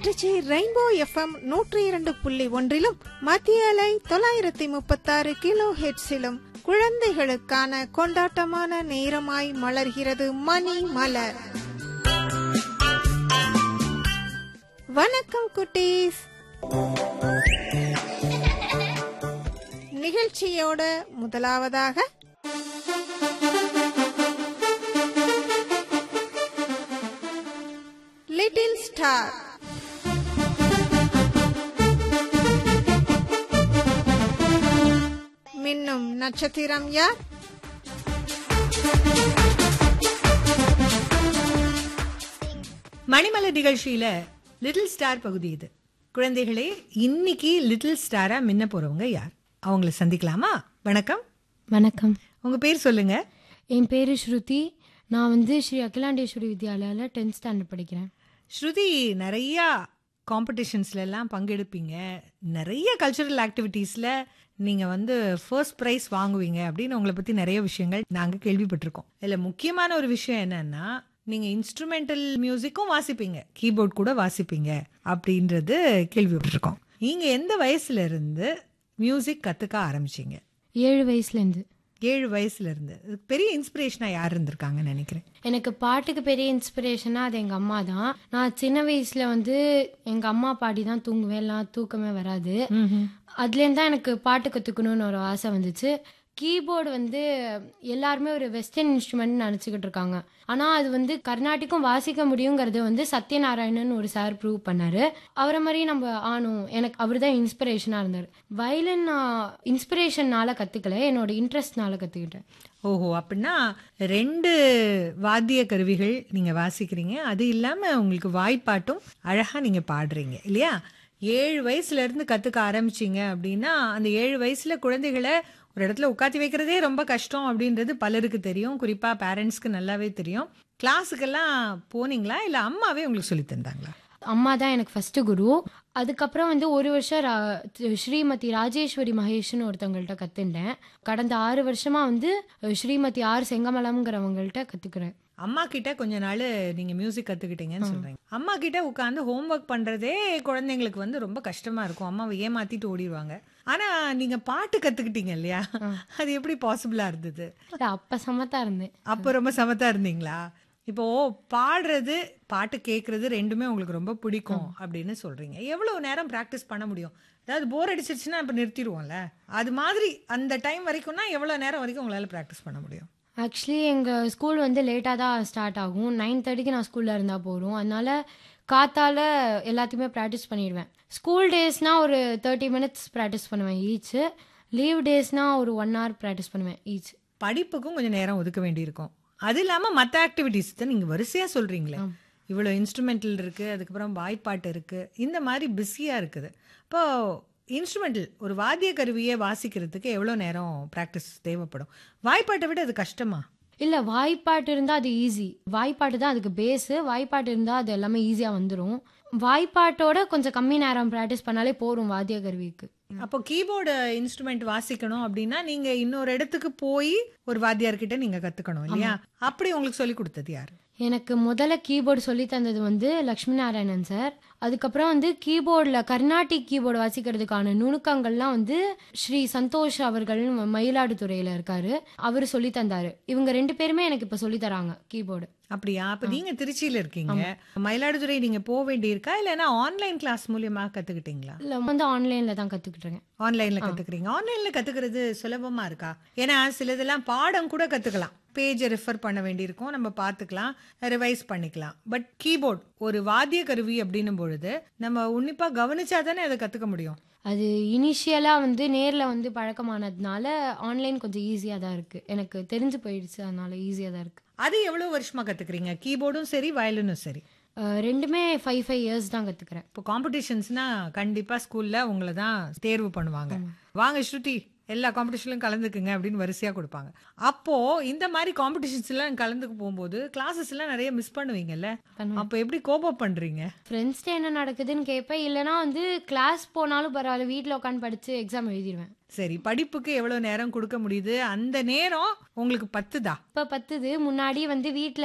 Trichy rainbow FM நூற்றி இரண்டு புள்ளி ஒன்றிலும் மத்திய அலை தொள்ளாயிரத்தி முப்பத்தாறு கிலோ ஹெட்ஸிலும் குழந்தைகளுக்கான கொண்டாட்டமான நேரமாய் மலர்கிறது மணி மலர் வணக்கம் குட்டீஸ் நிகழ்ச்சியோட முதலாவதாக லிட்டில் ஸ்டார் மின்னும் நட்சத்திரம் யார் மணிமலர் நிகழ்ச்சியில லிட்டில் ஸ்டார் பகுதி இது குழந்தைகளே இன்னைக்கு லிட்டில் ஸ்டாரா மின்ன போறவங்க யார் அவங்கள சந்திக்கலாமா வணக்கம் வணக்கம் உங்க பேர் சொல்லுங்க என் பேர் ஸ்ருதி நான் வந்து ஸ்ரீ அகிலாண்டேஸ்வரி வித்யாலயாவில் டென்த் ஸ்டாண்டர்ட் படிக்கிறேன் ஸ்ருதி நிறைய காம்படிஷன்ஸ்ல எல்லாம் பங்கெடுப்பீங்க நிறைய கல்ச்சுரல் ஆக்டிவிட்டீஸ்ல நீங்க வந்து ஃபர்ஸ்ட் ப்ரைஸ் வாங்குவீங்க அப்படின்னு உங்களை பத்தி நிறைய விஷயங்கள் நாங்க கேள்விப்பட்டிருக்கோம் இதுல முக்கியமான ஒரு விஷயம் என்னன்னா நீங்க இன்ஸ்ட்ருமெண்டல் மியூசிக்கும் வாசிப்பீங்க கீபோர்ட் கூட வாசிப்பீங்க அப்படின்றது கேள்விப்பட்டிருக்கோம் நீங்க எந்த வயசுல இருந்து மியூசிக் கத்துக்க ஆரம்பிச்சீங்க ஏழு வயசுலேருந்து ஏழு வயசுல இருந்து இதுக்கு பெரிய இன்ஸ்பிரேஷனா யார் இருந்திருக்காங்கன்னு நினைக்கிறேன் எனக்கு பாட்டுக்கு பெரிய இன்ஸ்பிரேஷனாக அது எங்கள் அம்மா தான் நான் சின்ன வயசில் வந்து எங்கள் அம்மா பாடி தான் தூங்குவேன் எல்லாம் தூக்கமே வராது அதுலேருந்து தான் எனக்கு பாட்டு கற்றுக்கணும்னு ஒரு ஆசை வந்துச்சு கீபோர்டு வந்து எல்லாருமே ஒரு வெஸ்டர்ன் இன்ஸ்ட்ருமெண்ட் நினச்சிக்கிட்டு இருக்காங்க ஆனால் அது வந்து கர்நாடிக்கும் வாசிக்க முடியுங்கிறது வந்து சத்யநாராயணன் ஒரு சார் ப்ரூவ் பண்ணாரு அவரை மாதிரி நம்ம ஆனும் எனக்கு அவர் தான் இன்ஸ்பிரேஷனாக இருந்தார் வயலின் நான் இன்ஸ்பிரேஷன்னால கற்றுக்கல என்னோட இன்ட்ரெஸ்ட்னால கற்றுக்கிட்டேன் ஓஹோ அப்படின்னா ரெண்டு வாத்திய கருவிகள் நீங்க வாசிக்கிறீங்க அது இல்லாம உங்களுக்கு வாய்ப்பாட்டும் அழகா நீங்க பாடுறீங்க இல்லையா ஏழு வயசுல இருந்து கத்துக்க ஆரம்பிச்சீங்க அப்படின்னா அந்த ஏழு வயசுல குழந்தைகளை ஒரு இடத்துல உட்காத்தி வைக்கிறதே ரொம்ப கஷ்டம் அப்படின்றது பலருக்கு தெரியும் குறிப்பா பேரண்ட்ஸ்க்கு நல்லாவே தெரியும் கிளாஸுக்கெல்லாம் போனீங்களா இல்ல அம்மாவே உங்களுக்கு சொல்லி தந்தாங்களா அம்மா தான் எனக்கு ஃபர்ஸ்ட் குரு அதுக்கப்புறம் வந்து ஒரு வருஷம் ரா- தி- ஸ்ரீமதி ராஜேஸ்வரி மகேஷ்னு ஒருத்தவங்கள்ட்ட கத்துட்டேன் கடந்த ஆறு வருஷமா வந்து அஹ், ஸ்ரீமதி ஆர் செங்கமலம்ங்கிறவங்கள்ட்ட கத்துக்கிறேன் அம்மா கிட்ட கொஞ்ச நாள் நீங்க மியூசிக் கத்துக்கிட்டீங்கன்னு சொல்றீங்க அம்மா கிட்ட உட்காந்து ஹோம்ஒர்க் பண்றதே குழந்தைங்களுக்கு வந்து ரொம்ப கஷ்டமா இருக்கும் அம்மாவை ஏமாத்திட்டு ஓடிடுவாங்க ஆனா நீங்க பாட்டு கத்துக்கிட்டீங்க இல்லையா அது எப்படி பாசிபிளா இருந்தது இல்ல, அப்ப சமத்தா இருந்தேன் அப்போ ரொம்ப சமத்தா இருந்தீங்களா இப்போ பாடுறது பாட்டு கேட்கறது ரெண்டுமே உங்களுக்கு ரொம்ப பிடிக்கும் அப்படின்னு சொல்றீங்க எவ்வளவு நேரம் ப்ராக்டிஸ் பண்ண முடியும் அதாவது போர் அடிச்சிருச்சுன்னா இப்போ நிறுத்திடுவோம்ல அது மாதிரி அந்த டைம் வரைக்கும்னா எவ்வளவு நேரம் வரைக்கும் உங்களால ப்ராக்டிஸ் பண்ண முடியும் ஆக்சுவலி எங்கள் ஸ்கூல் வந்து லேட்டாக தான் ஸ்டார்ட் ஆகும் நைன் தேர்ட்டிக்கு நான் ஸ்கூலில் இருந்தால் போகிறோம் அதனால காத்தால எல்லாத்தையுமே ப்ராக்டிஸ் பண்ணிடுவேன் ஸ்கூல் டேஸ்னால் ஒரு தேர்ட்டி மினிட்ஸ் ப்ராக்டிஸ் பண்ணுவேன் ஈச் லீவ் டேஸ்னால் ஒரு ஒன் ஹவர் ப்ராக்டிஸ் பண்ணுவேன் ஈச் படிப்புக்கும் கொஞ்சம் நேரம் ஒதுக்க வேண்டியிருக்கும் அது இல்லாம மற்ற ஆக்டிவிட்டிஸ் தான் நீங்க வரிசையா சொல்றீங்களே இவ்வளோ இன்ஸ்ட்ருமெண்டல் இருக்கு அதுக்கப்புறம் வாய்ப்பாட்டு இருக்கு இந்த மாதிரி பிஸியா இருக்குது இப்போ இன்ஸ்ட்ருமெண்டல் ஒரு வாத்திய கருவியை வாசிக்கிறதுக்கு எவ்வளோ நேரம் ப்ராக்டிஸ் தேவைப்படும் வாய்ப்பாட்டை விட அது கஷ்டமா இல்லை வாய்ப்பாட்டு இருந்தால் அது ஈஸி வாய்ப்பாட்டு தான் அதுக்கு பேஸு வாய்ப்பாட்டு இருந்தால் அது எல்லாமே ஈஸியாக வந்துடும் வாய்ப்பாட்டோட கொஞ்சம் கம்மி நேரம் ப்ராக்டிஸ் பண்ணாலே போதும் வாத்திய கருவிக்கு அப்போ கீபோர்டு இன்ஸ்ட்ருமெண்ட் வாசிக்கணும் அப்படின்னா நீங்க இன்னொரு இடத்துக்கு போய் ஒரு வாத்தியார்கிட்ட நீங்க கத்துக்கணும் இல்லையா அப்படி உங்களுக்கு சொல்லி கொடுத்தது யாரு எனக்கு முதல்ல கீபோர்டு சொல்லி தந்தது வந்து லக்ஷ்மி நாராயணன் சார் அதுக்கப்புறம் வந்து கீபோர்டில் கர்நாடிக் கீபோர்டு வாசிக்கிறதுக்கான நுணுக்கங்கள்லாம் வந்து ஸ்ரீ சந்தோஷ் அவர்கள் மயிலாடுதுறையில் இருக்காரு அவர் சொல்லி தந்தாரு இவங்க ரெண்டு பேருமே எனக்கு இப்போ சொல்லி தராங்க கீபோர்டு அப்படியா அப்ப நீங்க திருச்சியில இருக்கீங்க மயிலாடுதுறை நீங்க போக வேண்டியிருக்கா இல்லைன்னா ஆன்லைன் கிளாஸ் மூலியமா கத்துக்கிட்டீங்களா இல்லை வந்து ஆன்லைனில் தான் கற்றுக்கிட்டுருங்க ஆன்லைன்ல கத்துக்கிறீங்க ஆன்லைன்ல கத்துக்கிறது சுலபமா இருக்கா ஏன்னா சிலதெல்லாம் பாடம் கூட கத்துக்கலாம் பேஜை ரெஃபர் பண்ண வேண்டியிருக்கும் நம்ம பார்த்துக்கலாம் ரிவைஸ் பண்ணிக்கலாம் பட் கீபோர்ட் ஒரு வாத்திய கருவி அப்படின்னும் பொழுது நம்ம உன்னிப்பா கவனிச்சா தானே அதை கத்துக்க முடியும் அது இனிஷியலாக வந்து நேரில் வந்து பழக்கமானதுனால ஆன்லைன் கொஞ்சம் ஈஸியாக தான் இருக்குது எனக்கு தெரிஞ்சு போயிடுச்சு அதனால ஈஸியாக தான் இருக்குது அது எவ்வளவு வருஷமா கத்துக்கிறீங்க கீபோர்டும் சரி வயலினும் சரி ரெண்டுமே ஃபைவ் ஃபைவ் இயர்ஸ் தான் கற்றுக்கிறேன் இப்போ காம்படிஷன்ஸ்னா கண்டிப்பா ஸ்கூல்ல உங்களை தான் தேர்வு பண்ணுவாங்க வாங்க ஸ்ருதி எல்லா காம்படிஷன்லையும் கலந்துக்குங்க அப்படின்னு வரிசையா கொடுப்பாங்க அப்போ இந்த மாதிரி காம்படிஷன்ஸ் எல்லாம் கலந்துக்க போகும்போது கிளாஸஸ் எல்லாம் நிறைய மிஸ் பண்ணுவீங்கல்ல அப்போ எப்படி கோபம் பண்றீங்க ஃப்ரெண்ட்ஸ்கிட்ட என்ன நடக்குதுன்னு கேட்பேன் இல்லைனா வந்து கிளாஸ் போனாலும் பரவாயில்ல வீட்டில் உட்காந்து படித்து எக்ஸாம் எழுதிடுவேன் சரி படிப்புக்கு எவ்வளவு நேரம் கொடுக்க முடியுது அந்த நேரம் உங்களுக்கு பத்துதா இப்போ பத்துது முன்னாடி வந்து வீட்டில்